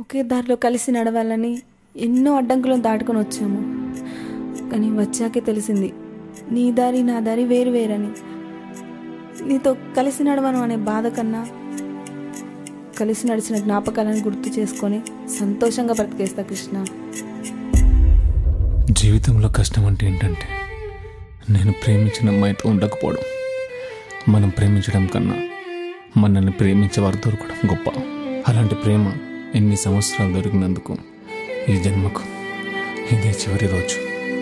ఒకే దారిలో కలిసి నడవాలని ఎన్నో అడ్డంకులను దాటుకొని వచ్చాము కానీ వచ్చాకే తెలిసింది నీ దారి నా దారి వేరు వేరని నీతో కలిసి నడవను అనే బాధ కన్నా కలిసి నడిచిన జ్ఞాపకాలను గుర్తు చేసుకొని సంతోషంగా బ్రతికేస్తా కృష్ణ జీవితంలో కష్టం అంటే ఏంటంటే నేను ప్రేమించిన అమ్మాయితో ఉండకపోవడం మనం ప్రేమించడం కన్నా మనల్ని ప్రేమించే వారు దొరకడం గొప్ప అలాంటి ప్రేమ ఎన్ని సంవత్సరాలు దొరికినందుకు ఈ జన్మకు ఇదే చివరి రోజు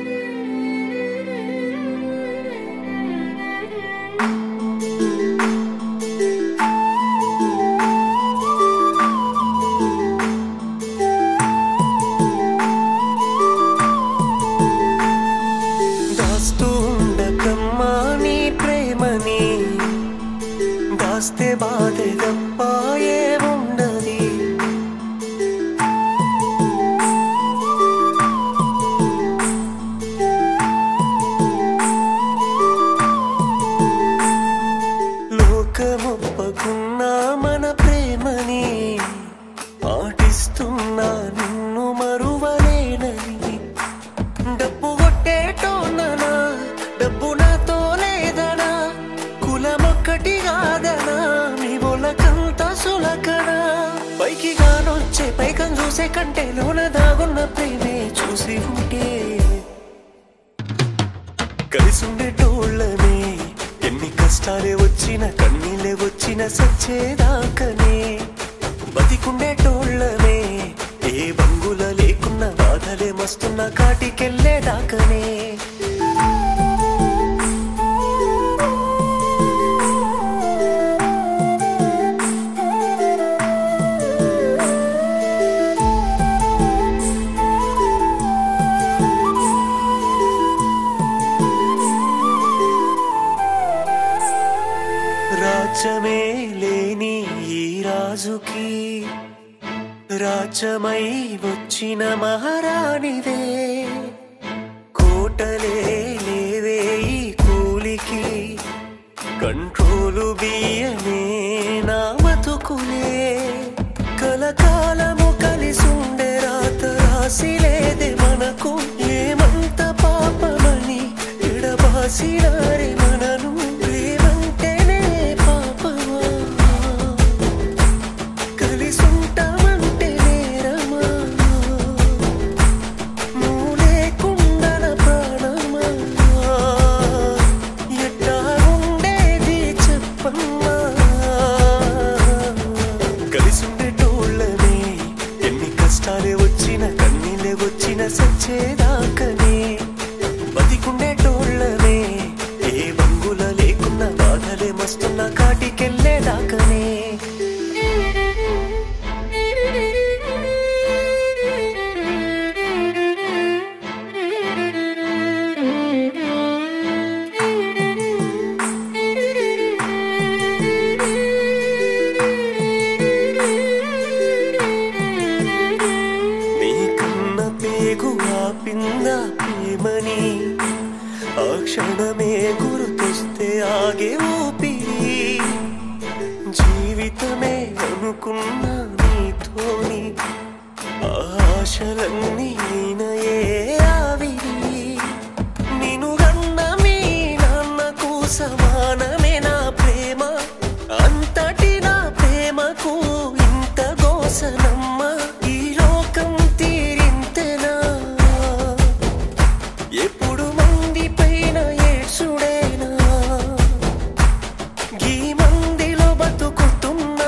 దాస్తూ ఉండకమ్మా నీ ప్రేమని దాస్తే బాధే తప్ప ఏముండది లోకమొప్పకున్నా మన ప్రేమని పాటిస్తున్నా నిన్ను మరువలేనని డబ్బు కొట్టేటోననా డబ్బు నాతో లేదనా కులమొక్కటి కాదనా మీ ఒలకంత సులకనా పైకి గానొచ్చే పైకం చూసే కంటే లోన దాగున్న ప్రేమే చూసి ఉంటే కలిసుండేటోళ్ళనే ఎన్ని కష్టాలే వచ్చిన కన్నీళ్ళే వచ్చిన సచ్చేదాకనే బతికుండేటోళ్ళనే ఏ బంగుల లేకున్న బాధలే మస్తున్న కాటికెళ్ళేదాకనే రాజ్యమే లేని ఈ రాజుకి రాజ్యమై వచ్చిన మహారాణిదే కోటలే లేవే ఈ కూలికి కంట్రోలు బియ్యమే నా బతుకులే కలకాలము కలిసుండే రాత రాసి లేదే మనకు ఏమంత పాపమని ఎడబాసినారే మనను ప్రేమంటేనే పాపమా కలిసుంటామంటే నేరమా నువ్వు లేకుండన ప్రాణమా ఎట్టా ఉండేది చెప్పమ్మా కలిసుండేటోళ్ళనే ఎన్ని కష్టాలే వచ్చిన కన్నీళ్ళే వచ్చిన సచ్చేదాకనే బతికుండేటోళ్ళనే ఏ బంగుల లేకున్న బాధలే మస్తున్న కాటికెళ్ళేదాకనే నీకన్న పేగు ఆపిందా ప్రేమని ఆ క్షణమే గుర్తొస్తే ఆగే ఊపిరి జీవితమే అనుకున్నా నీతోని ఆ ఆశలన్నీ అయినయే ఆవిరి నిన్ను గన్న మీ నాన్నకు సమానమే నా ప్రేమ అంతటి నా ప్రేమకు ఇంత గోసనమ్మ ఈ లోకం తీరింతెనా ఎప్పుడు మంది పైన ఏడ్చుడేనా ఈ మందిలో బతుకుతున్నా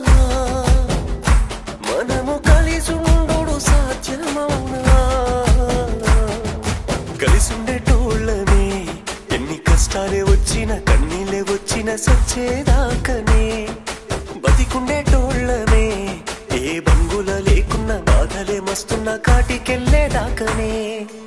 మనము కలిసుండు సాధ్యమౌనా కలిసుండేటోళ్ళనే ఎన్ని కష్టాలే వచ్చిన కన్నీళ్ళే వచ్చిన సచ్చేదాకనే బతికుండేటోళ్ళనే ఏ బంగుల లేకున్న బాధలే మస్తున్న కాటికెళ్ళేదాకనే